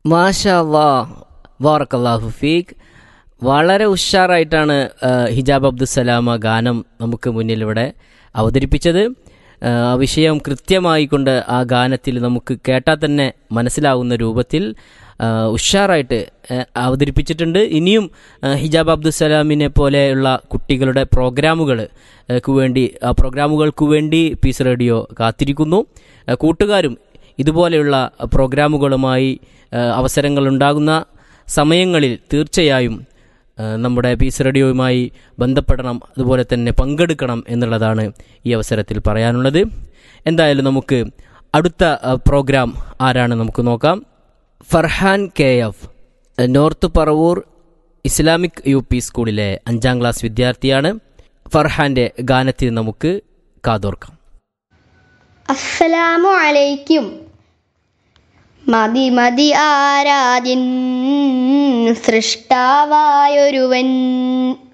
മാഷാ അല്ലാ വാറക്കല്ലാഹു ഫീഖ് വളരെ ഉഷാറായിട്ടാണ് ആ, ഹിജാബ് അബ്ദുസലാമ ഗാനം നമുക്ക് മുന്നിൽ ഇവിടെ അവതരിപ്പിച്ചത് ആ, ആ വിഷയം കൃത്യമായി കൊണ്ട് ആ ഗാനത്തിൽ നമുക്ക് കേട്ടാൽ തന്നെ മനസ്സിലാവുന്ന രൂപത്തിൽ ആ, ഉഷാറായിട്ട് ആ, അവതരിപ്പിച്ചിട്ടുണ്ട് ഇനിയും ആ, ഹിജാബ് അബ്ദുസലാമിനെ പോലെയുള്ള കുട്ടികളുടെ പ്രോഗ്രാമുകൾ വേണ്ടി ആ പ്രോഗ്രാമുകൾക്ക് വേണ്ടി പീസ് റേഡിയോ കാത്തിരിക്കുന്നു ആ, കൂട്ടുകാരും ഇതുപോലെയുള്ള പ്രോഗ്രാമുകളുമായി ആ, അവസരങ്ങളുണ്ടാകുന്ന സമയങ്ങളിൽ തീർച്ചയായും ആ, നമ്മുടെ പീസ് റേഡിയോയുമായി ബന്ധപ്പെടണം അതുപോലെ തന്നെ പങ്കെടുക്കണം എന്നുള്ളതാണ് ഈ അവസരത്തിൽ പറയാനുള്ളത് എന്തായാലും നമുക്ക് അടുത്ത ആ, പ്രോഗ്രാം ആരാണ് നമുക്ക് നോക്കാം Farhan K F North Paravur Islamic U P സ്കൂളിലെ അഞ്ചാം ക്ലാസ് വിദ്യാർത്ഥിയാണ് ഫർഹാന്റെ ഗാനത്തിൽ നമുക്ക് കാതോർക്കാം അസ്സലാമു അലൈക്കും മതി മതി ആരാധ്യൻ സൃഷ്ടാവായൊരുവൻ